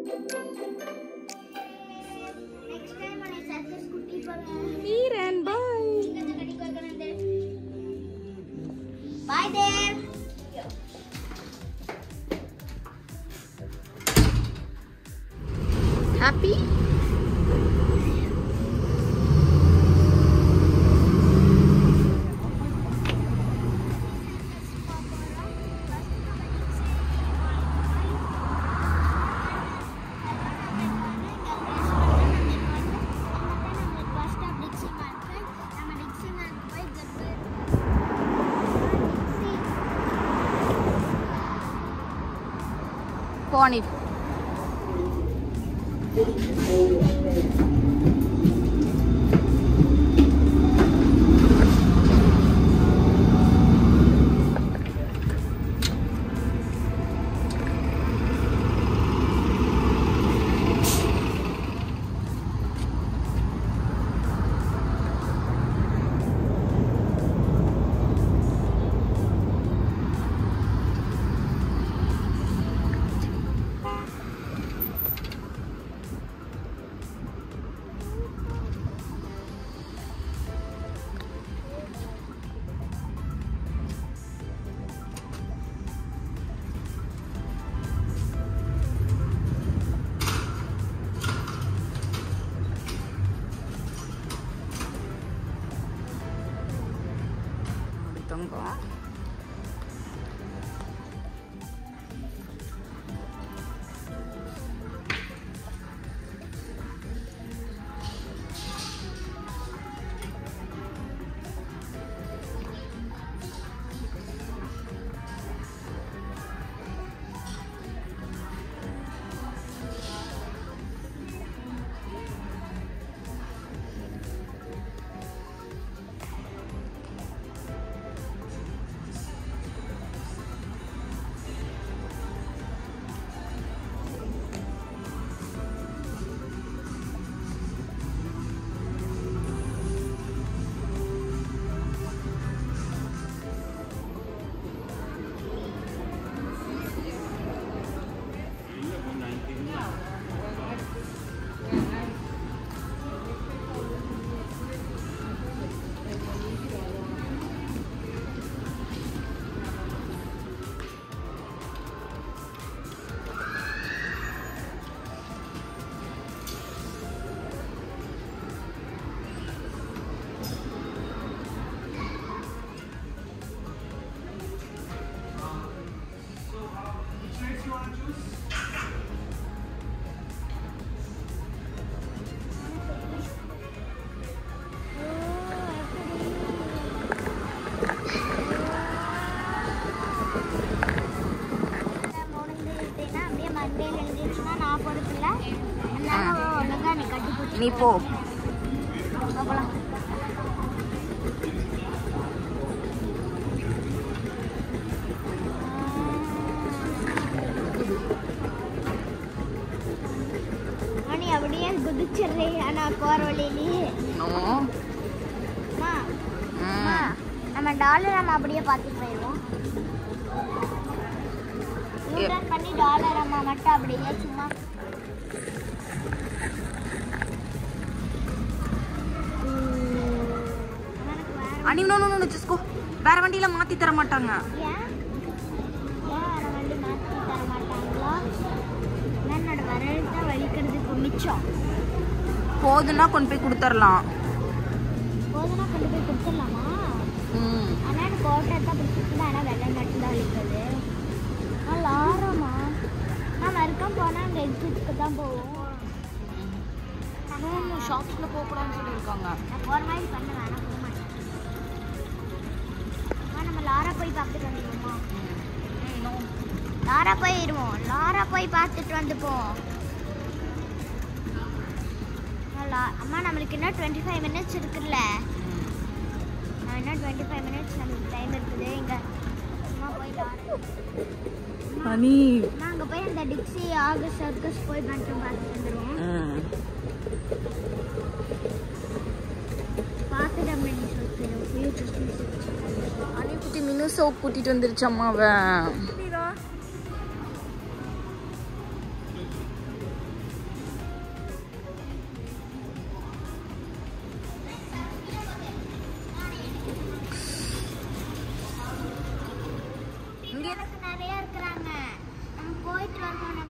next time உன்னை circus கூட்டி போறேன் ஈரன் பாய் கொஞ்சம் கட்டி கொடுக்கணும் தேவ் பாய் தேவ் ஹாப்பி போனி தங்கம் அப்படியே மண்டேல எழுதிச்சுன்னா நான் பொறுப்பில்ல எல்லாரும் ஒழுங்கா நீ கட்டி பிடிச்சி நீ போ போகலாம் மணி அப்படியே குதிச்சிடுறே ஆனா போற வழியிலேயே நோ அம்மா, அம்மா, நம்ம டாலர் நம்ம அப்படியே பார்த்துட்டு போயிடுவோம் யூட்டர்ன் பண்ணி டாலர் அம்மா மட்டும் அப்படியே சும்மா அவனுக்கு வேற அனி நோ நோ நோ ஜஸ்கோ வேற வண்டியில மாத்தி தர மாட்டாங்க ஏன் ஏன் வேற வண்டி மாற்றி தர மாட்டாங்களா என்னோட விரல் தான் வலிக்கிறதுக்கு மிச்சம் போதுன்னா கொண்டு போய் கொடுத்துடலாம் போதுனா கொண்டு போய் கொடுத்துடலாமா ம் ஆனால் எனக்கு ஓட்டை தான் பிடிச்சிருக்கு ஆனால் வெள்ளை மட்டும் தான் வலிக்குது ஆ லாரமா நான் மறுக்கம் போனால் அங்கே எக்ஸிட்க்கு தான் போவோம் ஷாப்ஸ்ல போக கூடாதுன்னு சொல்லியிருக்காங்க நான் போகிற மாதிரி பண்ண வேணாம் போக மாட்டேன் ஆ நம்ம லாரா போய் பார்த்துட்டு வந்துடுவோமா லாரா போயிடுவோம் லாரா போய் பார்த்துட்டு வந்துப்போம் ஆ, லா- அம்மா நம்மளுக்கு இன்னும் டுவெண்ட்டி ஃபைவ் மினிட்ஸ் இருக்குல்ல நான் இன்னும் டுவெண்ட்டி ஃபைவ் மினிட்ஸ் நம்மளுக்கு டைம் இருக்குது இங்கே அம்மா போய் லாரா அனி நான் அங்கே போய் அந்த டிக்ஸி ஆகஸ்ட் சர்க்கஸ் போய் மட்டும் பார்த்துட்டு வந்துடுவோம் ம் பார்த்துட்டு அப்படி நீ சொல்லிடும் ஃபியூச்சர்ஸ் அனி குட்டி மினு சோப் கூட்டிட்டு வந்துருச்சு அம்மாவை இங்க நிறைய இருக்கிறாங்க நம்ம போயிட்டு வரணும்